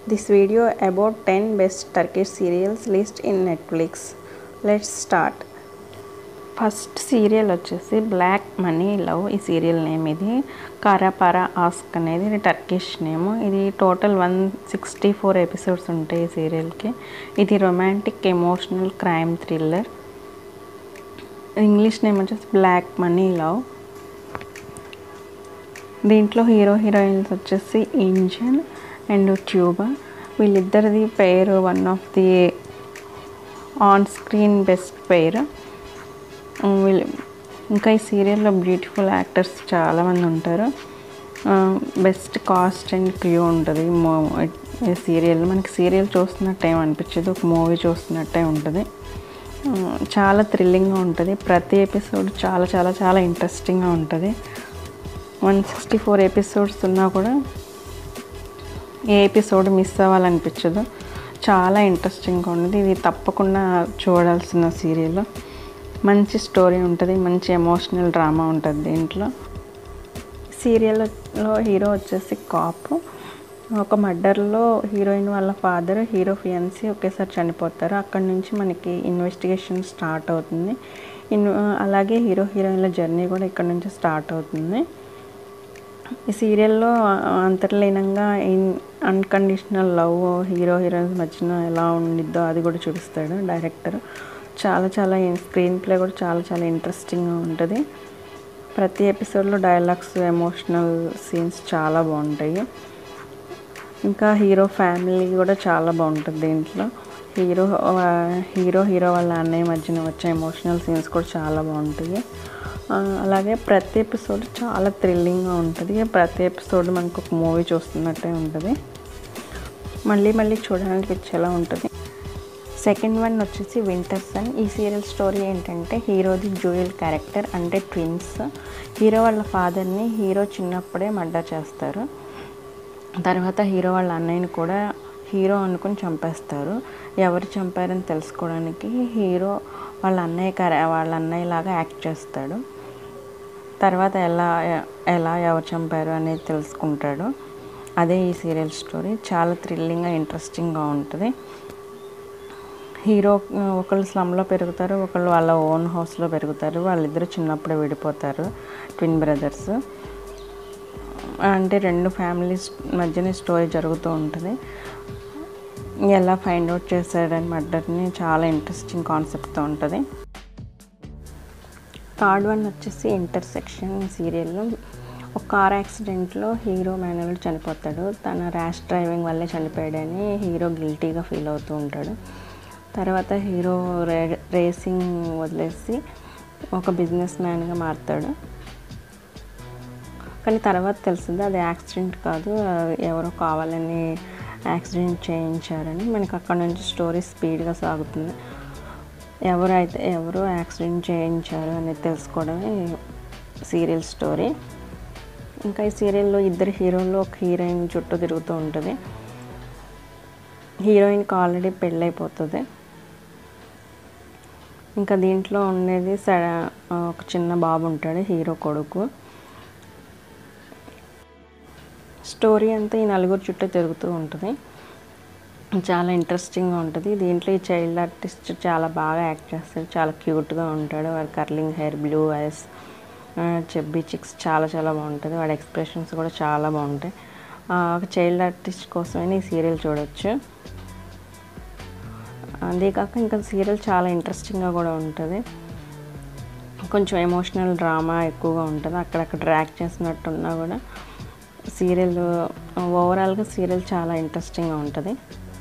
this video about 10 best Turkish serials list in Netflix. Let's start. First serial వచ్చేసి black money love ఈ serial name ఇది Kara Para Ask అనేది ఇది Turkish name ఇది total one sixty four episodes ఉంటాయి ఈ సీరియల్కి ఇది romantic emotional crime thriller English name వచ్చేసి బ్లాక్ మనీ లవ్ దీంట్లో హీరో హీరోయిన్స్ వచ్చేసి ఇంజన్ అండ్ ట్యూబా వీళ్ళిద్దరిది పేరు one of the on screen best పేరు వీళ్ళు ఇంకా ఈ సీరియల్లో బ్యూటిఫుల్ యాక్టర్స్ చాలామంది ఉంటారు బెస్ట్ కాస్ట్ అండ్ క్రియూ ఉంటుంది మో ఈ సీరియల్ మనకి సీరియల్ చూస్తున్నట్టు ఏం అనిపించదు ఒక మూవీ చూస్తున్నట్టే ఉంటుంది చాలా థ్రిల్లింగ్గా ఉంటుంది ప్రతి ఎపిసోడ్ చాలా చాలా చాలా ఇంట్రెస్టింగ్గా ఉంటుంది వన్ సిక్స్టీ ఫోర్ ఎపిసోడ్స్ ఉన్నా కూడా ఏ ఎపిసోడ్ మిస్ అవ్వాలనిపించదు చాలా ఇంట్రెస్టింగ్గా ఉంటుంది ఇది తప్పకుండా చూడాల్సిన సీరియల్ మంచి స్టోరీ ఉంటుంది మంచి ఎమోషనల్ డ్రామా ఉంటుంది దీంట్లో సీరియల్లో హీరో వచ్చేసి కాపు ఒక మర్డర్లో హీరోయిన్ వాళ్ళ ఫాదర్ హీరో ఫియన్సీ ఒకేసారి చనిపోతారు అక్కడి నుంచి మనకి ఇన్వెస్టిగేషన్ స్టార్ట్ అవుతుంది ఇన్ అలాగే హీరో హీరోయిన్ల జర్నీ కూడా ఇక్కడ నుంచి స్టార్ట్ అవుతుంది ఈ సీరియల్లో అంతర్లీనంగా in unconditional love hero heroines మధ్యన ఎలా ఉండిద్దో అది కూడా చూపిస్తాడు డైరెక్టర్ చాలా చాలా స్క్రీన్ ప్లే కూడా చాలా చాలా ఇంట్రెస్టింగ్గా ఉంటుంది ప్రతి ఎపిసోడ్లో డైలాగ్స్ ఎమోషనల్ సీన్స్ చాలా బాగుంటాయి ఇంకా హీరో ఫ్యామిలీ కూడా చాలా బాగుంటుంది దీంట్లో హీరో హీరో హీరో వాళ్ళ అన్నయ్య మధ్యన వచ్చే ఎమోషనల్ సీన్స్ కూడా చాలా బాగుంటాయి అలాగే ప్రతి ఎపిసోడ్ చాలా థ్రిల్లింగ్గా ఉంటుంది ప్రతి ఎపిసోడ్ మనకు ఒక మూవీ చూస్తున్నట్టే ఉంటుంది మళ్ళీ మళ్ళీ చూడడానికి వచ్చేలా ఉంటుంది సెకండ్ వన్ వచ్చేసి వింటర్ సన్ ఈ సీరియల్ స్టోరీ ఏంటంటే హీరోది జూయల్ క్యారెక్టర్ అంటే ట్విన్స్ హీరో వాళ్ళ ఫాదర్ని హీరో చిన్నప్పుడే మర్డర్ చేస్తారు తర్వాత హీరో వాళ్ళ అన్నయ్యని కూడా హీరో అనుకుని చంపేస్తారు ఎవరు చంపారని తెలుసుకోవడానికి హీరో వాళ్ళ అన్నయ్య క్యారె వాళ్ళ అన్నయ్య లాగా యాక్ట్ చేస్తాడు తర్వాత ఎలా ఎలా ఎవరు చంపారు అనేది తెలుసుకుంటాడు అదే ఈ సీరియల్ స్టోరీ చాలా థ్రిల్లింగ్గా ఇంట్రెస్టింగ్గా ఉంటుంది హీరో ఒకళ్ళు స్లమ్లో పెరుగుతారు ఒకళ్ళు వాళ్ళ ఓన్ హౌస్లో పెరుగుతారు వాళ్ళిద్దరు చిన్నప్పుడే విడిపోతారు ట్విన్ బ్రదర్స్ అంటే రెండు ఫ్యామిలీస్ మధ్యనే స్టోరీ జరుగుతూ ఉంటుంది ఎలా ఫైండ్ అవుట్ చేశాడని మర్డర్ని చాలా ఇంట్రెస్టింగ్ కాన్సెప్ట్తో ఉంటుంది థర్డ్ వన్ వచ్చేసి ఇంటర్సెక్షన్ సీరియల్లో ఒక కార్ యాక్సిడెంట్లో హీరో మేనల్ చనిపోతాడు తన ర్యాష్ డ్రైవింగ్ వల్లే చనిపోయాడని హీరో గిల్టీగా ఫీల్ అవుతూ ఉంటాడు తర్వాత హీరో రే రేసింగ్ వదిలేసి ఒక బిజినెస్ మ్యాన్గా మారుతాడు కానీ తర్వాత తెలిసింది అది యాక్సిడెంట్ కాదు ఎవరో కావాలని యాక్సిడెంట్ చేయించారని మనకి అక్కడ నుంచి స్టోరీ స్పీడ్గా సాగుతుంది ఎవరైతే ఎవరు యాక్సిడెంట్ చేయించారు అనేది తెలుసుకోవడమే సీరియల్ స్టోరీ ఇంకా ఈ సీరియల్లో ఇద్దరు హీరోలు ఒక హీరోయిన్ చుట్టూ తిరుగుతూ ఉంటుంది హీరోయిన్కి ఆల్రెడీ పెళ్ళైపోతుంది ఇంకా దీంట్లో ఉండేది ఒక చిన్న బాబు ఉంటాడు హీరో కొడుకు స్టోరీ అంతా ఈ నలుగురు చుట్టూ తిరుగుతూ ఉంటుంది చాలా ఇంట్రెస్టింగ్గా ఉంటుంది దీంట్లో ఈ చైల్డ్ ఆర్టిస్ట్ చాలా బాగా యాక్ట్ చేస్తాడు చాలా క్యూట్గా ఉంటాడు వాడి curling hair blue eyes chubby cheeks చాలా చాలా బాగుంటుంది వాడి ఎక్స్ప్రెషన్స్ కూడా చాలా బాగుంటాయి ఒక చైల్డ్ ఆర్టిస్ట్ కోసమైనా ఈ సీరియల్ చూడొచ్చు అంతేకాక ఇంకా సీరియల్ చాలా ఇంట్రెస్టింగ్గా కూడా ఉంటుంది కొంచెం ఎమోషనల్ డ్రామా ఎక్కువగా ఉంటుంది అక్కడక్కడ డ్రాక్ చేసినట్టున్నా కూడా సీరియల్ ఓవరాల్గా సీరియల్ చాలా ఇంట్రెస్టింగ్గా ఉంటుంది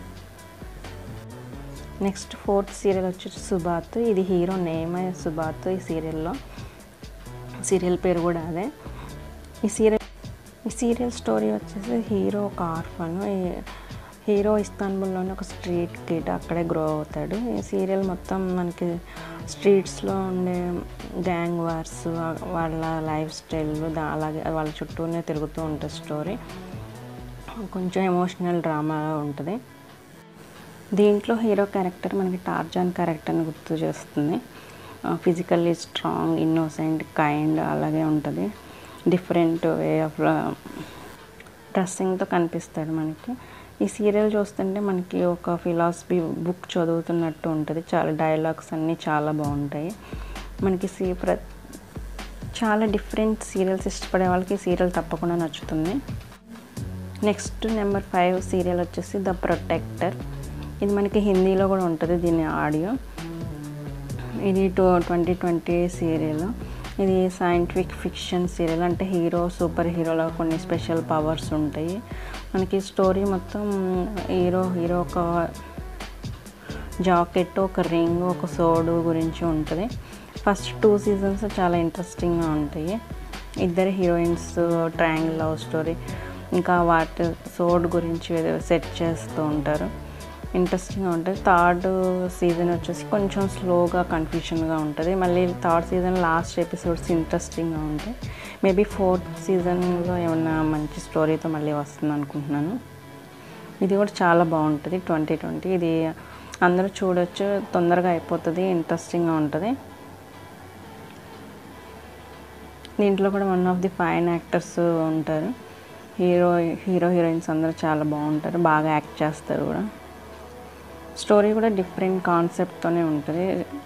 నెక్స్ట్ ఫోర్త్ సీరియల్ వచ్చేసి సుబాత్ ఇది హీరో నేమ్ సుబాత్ ఈ సీరియల్లో సీరియల్ పేరు కూడా అదే ఈ సీరియల్ ఈ సీరియల్ స్టోరీ వచ్చేసి హీరో ఒక ఆర్ఫన్ హీరో ఇస్తాన్బుల్లోని ఒక స్ట్రీట్ కిడ్ అక్కడే గ్రో అవుతాడు ఈ సీరియల్ మొత్తం మనకి స్ట్రీట్స్లో ఉండే గ్యాంగ్ వార్స్ వాళ్ళ లైఫ్ స్టైల్ అలాగే వాళ్ళ చుట్టూనే తిరుగుతూ ఉంటుంది స్టోరీ కొంచెం ఎమోషనల్ డ్రామా ఉంటుంది దీంట్లో హీరో క్యారెక్టర్ మనకి టార్జాన్ క్యారెక్టర్ని గుర్తు చేస్తుంది ఫిజికల్లీ స్ట్రాంగ్ ఇన్నోసెంట్ కైండ్ అలాగే ఉంటుంది డిఫరెంట్ వే ఆఫ్ డ్రెస్సింగ్తో కనిపిస్తాడు మనకి ఈ సీరియల్ చూస్తుంటే మనకి ఒక ఫిలాసఫీ బుక్ చదువుతున్నట్టు ఉంటుంది చాలా డైలాగ్స్ అన్నీ చాలా బాగుంటాయి మనకి సీ ప్ర చాలా డిఫరెంట్ సీరియల్స్ ఇష్టపడే వాళ్ళకి ఈ సీరియల్ తప్పకుండా నచ్చుతుంది నెక్స్ట్ నెంబర్ ఫైవ్ సీరియల్ వచ్చేసి ద ప్రొటెక్టర్ ఇది మనకి హిందీలో కూడా ఉంటుంది దీని ఆడియో ఇది టూ ట్వంటీ ట్వంటీ సీరియల్ ఇది సైంటిఫిక్ ఫిక్షన్ సీరియల్ అంటే హీరో సూపర్ హీరోలో కొన్ని స్పెషల్ పవర్స్ ఉంటాయి మనకి స్టోరీ మొత్తం హీరో హీరో ఒక జాకెట్ ఒక రింగ్ ఒక సోడు గురించి ఉంటుంది ఫస్ట్ టూ సీజన్స్ చాలా ఇంట్రెస్టింగ్గా ఉంటాయి ఇద్దరు హీరోయిన్స్ ట్రయాంగిల్ లవ్ స్టోరీ ఇంకా వాటి సోడ్ గురించి సెట్ చేస్తూ ఉంటారు ఇంట్రెస్టింగ్గా ఉంటుంది థర్డ్ సీజన్ వచ్చేసి కొంచెం స్లోగా కన్ఫ్యూషన్గా ఉంటుంది మళ్ళీ థర్డ్ సీజన్ లాస్ట్ ఎపిసోడ్స్ ఇంట్రెస్టింగ్గా ఉంటాయి మేబీ ఫోర్త్ సీజన్లో ఏమన్నా మంచి స్టోరీతో మళ్ళీ వస్తుంది అనుకుంటున్నాను ఇది కూడా చాలా బాగుంటుంది ట్వంటీ ట్వంటీ ఇది అందరూ చూడొచ్చు తొందరగా అయిపోతుంది ఇంట్రెస్టింగ్గా ఉంటుంది దీంట్లో కూడా one of the fine actors ఉంటారు హీరో హీరో హీరోయిన్స్ అందరూ చాలా బాగుంటారు బాగా యాక్ట్ చేస్తారు కూడా స్టోరీ కూడా డిఫరెంట్ కాన్సెప్ట్తోనే ఉంటుంది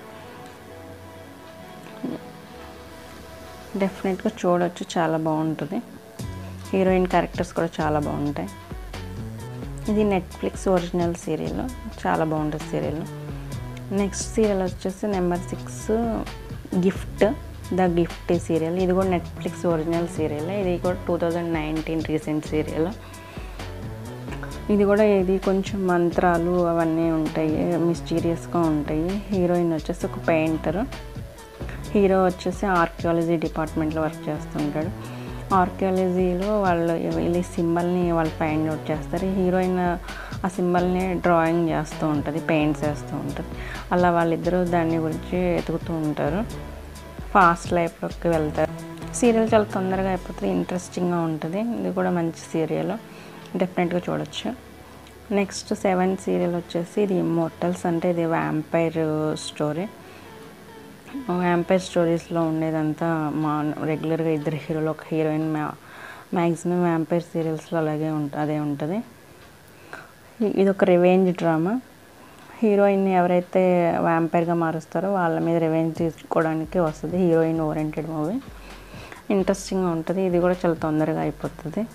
డెఫినెట్గా చూడొచ్చు చాలా బాగుంటుంది హీరోయిన్ క్యారెక్టర్స్ కూడా చాలా బాగుంటాయి ఇది నెట్ఫ్లిక్స్ ఒరిజినల్ సీరియల్ చాలా బాగుంటుంది సీరియల్ నెక్స్ట్ సీరియల్ వచ్చేసి number six gift the gift serial ఇది కూడా నెట్ఫ్లిక్స్ ఒరిజినల్ సీరియల్ ఇది కూడా two thousand nineteen recent serial ఇది కూడా ఇది కొంచెం మంత్రాలు అవన్నీ ఉంటాయి మిస్టీరియస్గా ఉంటాయి హీరోయిన్ వచ్చేసి ఒక పెయింటర్ హీరో వచ్చేసి ఆర్కియాలజీ డిపార్ట్మెంట్లో వర్క్ చేస్తుంటాడు ఆర్కియాలజీలో వాళ్ళు వీళ్ళ సింబల్ని వాళ్ళు ఫైండ్ అవుట్ చేస్తారు హీరోయిన్ ఆ సింబల్ని డ్రాయింగ్ చేస్తూ ఉంటుంది పెయింట్స్ వేస్తూ ఉంటుంది అలా వాళ్ళిద్దరూ దాని గురించి ఎతుకుతూ ఉంటారు ఫాస్ట్ లైఫ్లోకి వెళ్తారు సీరియల్ చాలా తొందరగా అయిపోతుంది ఇంట్రెస్టింగ్గా ఉంటుంది ఇది కూడా మంచి సీరియల్ డెఫినెట్గా చూడొచ్చు నెక్స్ట్ సెవెన్ సీరియల్ వచ్చేసి ఇది ఇమ్మోర్టల్స్ అంటే ఇది వ్యాంపైర్ స్టోరీ వ్యాంపైర్ స్టోరీస్లో ఉండేదంతా మా రెగ్యులర్గా ఇద్దరు హీరోలు ఒక హీరోయిన్ మ్యా మ్యాక్సిమం వ్యాంపైర్ సీరియల్స్లో అలాగే ఉంటుంది అదే ఉంటుంది ఇది ఒక రివెంజ్ డ్రామా హీరోయిన్ని ఎవరైతే వ్యాంపైర్గా మారుస్తారో వాళ్ళ మీద రివెంజ్ తీసుకోవడానికి వస్తుంది హీరోయిన్ ఓరియంటెడ్ మూవీ ఇంట్రెస్టింగ్గా ఉంటుంది ఇది కూడా చాలా తొందరగా అయిపోతుంది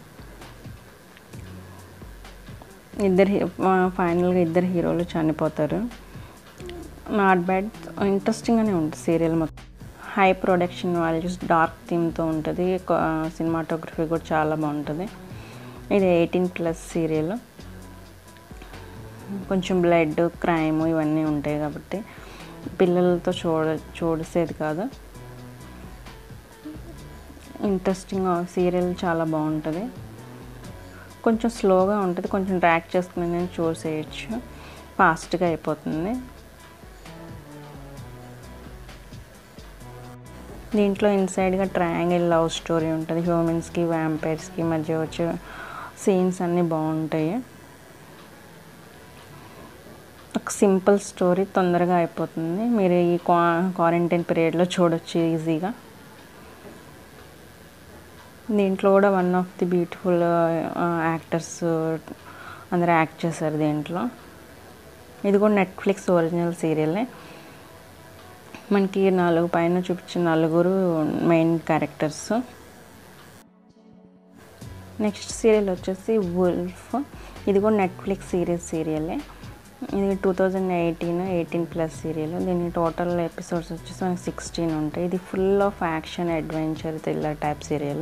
ఇద్దరు ఫైనల్గా ఇద్దరు హీరోలు చనిపోతారు నాట్ బ్యాడ్ ఇంట్రెస్టింగ్గానే ఉంటుంది సీరియల్ మొత్తం హై ప్రొడక్షన్ వాల్యూస్ డార్క్ థీమ్తో ఉంటుంది సినిమాటోగ్రఫీ కూడా చాలా బాగుంటుంది ఇది ఎయిటీన్ ప్లస్ సీరియల్ కొంచెం బ్లడ్ క్రైమ్ ఇవన్నీ ఉంటాయి కాబట్టి పిల్లలతో చూడ చూసేది కాదు ఇంట్రెస్టింగ్ సీరియల్ చాలా బాగుంటుంది కొంచెం స్లోగా ఉంటుంది కొంచెం ట్రాక్ చేసుకుని నేను చూసేయచ్చు ఫాస్ట్గా అయిపోతుంది దీంట్లో ఇన్సైడ్గా ట్రయాంగిల్ లవ్ స్టోరీ ఉంటుంది హ్యూమన్స్కి వ్యాంపైర్స్కి మధ్య వచ్చే సీన్స్ అన్నీ బాగుంటాయి ఒక సింపుల్ స్టోరీ తొందరగా అయిపోతుంది మీరు ఈ క్వా క్వారంటైన్ పీరియడ్లో చూడొచ్చు ఈజీగా దీంట్లో కూడా one of the beautiful actors అందరూ యాక్ట్ చేశారు దీంట్లో ఇది కూడా నెట్ఫ్లిక్స్ ఒరిజినల్ సీరియలే మనకి నాలుగు పైన చూపించిన నలుగురు మెయిన్ క్యారెక్టర్స్ నెక్స్ట్ సీరియల్ వచ్చేసి వుల్ఫ్ ఇది కూడా నెట్ఫ్లిక్స్ సీరీస్ సీరియలే ఇది two thousand eighteen eighteen plus serial దీని టోటల్ ఎపిసోడ్స్ వచ్చేసి మనకి సిక్స్టీన్ ఉంటాయి ఇది full of action adventure thriller type serial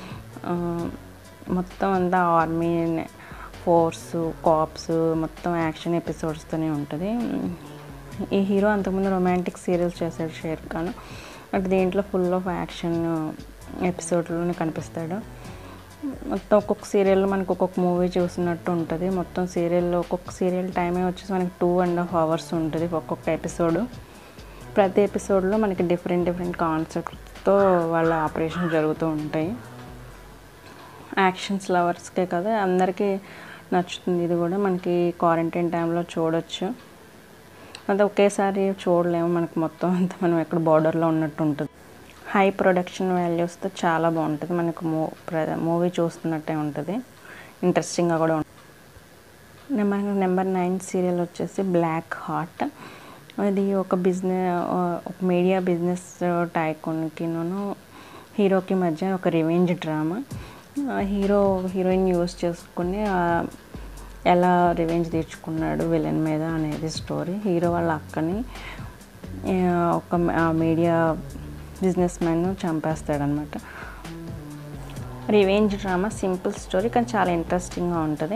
మొత్తం అంతా ఆర్మీ ఫోర్స్ కాప్స్ మొత్తం యాక్షన్ ఎపిసోడ్స్తోనే ఉంటుంది ఈ హీరో అంతకుముందు రొమాంటిక్ సీరియల్స్ చేశాడు షేర్ ఖాన్ బట్ దీంట్లో ఫుల్ ఆఫ్ యాక్షన్ ఎపిసోడ్లోనే కనిపిస్తాడు మొత్తం ఒక్కొక్క సీరియల్లో మనకు ఒక్కొక్క మూవీ చూసినట్టు ఉంటుంది మొత్తం సీరియల్లో ఒక్కొక్క సీరియల్ టైమే వచ్చేసి మనకి టూ అండ్ హాఫ్ అవర్స్ ఉంటుంది ఒక్కొక్క ఎపిసోడ్ ప్రతి ఎపిసోడ్లో మనకి డిఫరెంట్ డిఫరెంట్ కాన్సెప్ట్తో వాళ్ళ ఆపరేషన్ జరుగుతూ ఉంటాయి యాక్షన్స్ లవర్స్కే కదా అందరికీ నచ్చుతుంది ఇది కూడా మనకి క్వారంటైన్ టైంలో చూడొచ్చు అదే ఒకేసారి చూడలేము మనకు మొత్తం అంతా మనం ఎక్కడ బార్డర్లో ఉన్నట్టు ఉంటుంది హై ప్రొడక్షన్ వాల్యూస్తో చాలా బాగుంటుంది మనకు మూ మూవీ చూస్తున్నట్టే ఉంటుంది ఇంట్రెస్టింగ్గా కూడా ఉంటుంది నెంబర్ నెంబర్ నైన్ సీరియల్ వచ్చేసి బ్లాక్ హార్ట్ ఇది ఒక బిజినెస్ ఒక మీడియా బిజినెస్ టైకోన్కిను హీరోకి మధ్య ఒక revenge drama hero heroine use చేసుకుని ఆ, ఎలా రివెంజ్ తీర్చుకున్నాడు విలన్ మీద అనేది స్టోరీ హీరో వాళ్ళ అక్కని ఆ, ఒక మీడియా బిజినెస్ మ్యాన్ చంపేస్తాడనమాట రివెంజ్ డ్రామా సింపుల్ స్టోరీ కానీ చాలా ఇంట్రెస్టింగ్గా ఉంటుంది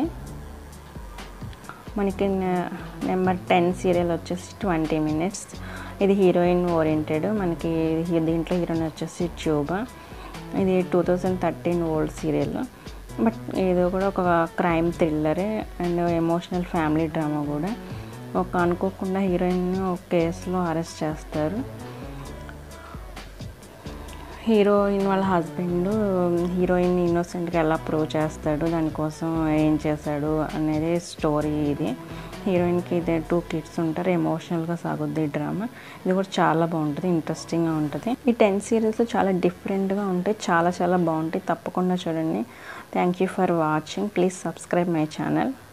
మనకి నెంబర్ టెన్ సీరియల్ వచ్చేసి ట్వంటీ మినిట్స్ ఇది హీరోయిన్ ఓరియంటెడ్ మనకి ఇది దీంట్లో హీరోయిన్ వచ్చేసి ట్యూబా ఇది two thousand thirteen old serial but ఇది కూడా ఒక క్రైమ్ థ్రిల్లరే అండ్ ఎమోషనల్ ఫ్యామిలీ డ్రామా కూడా ఒక అనుకోకుండా హీరోయిన్ ఒక కేసులో అరెస్ట్ చేస్తారు హీరోయిన్ వాళ్ళ హస్బెండ్ హీరోయిన్ ఇన్నోసెంట్గా ఎలా ప్రూవ్ చేస్తాడు దానికోసం ఏం చేశాడు అనేది స్టోరీ ఇది హీరోయిన్కి ఇదే టూ కిడ్స్ ఉంటారు ఎమోషనల్గా సాగుద్ది ఈ డ్రామా ఇది కూడా చాలా బాగుంటుంది ఇంట్రెస్టింగ్గా ఉంటుంది ఈ టెన్ సీరియల్స్ చాలా డిఫరెంట్గా ఉంటాయి చాలా చాలా బాగుంటాయి తప్పకుండా చూడండి thank you for watching please subscribe my channel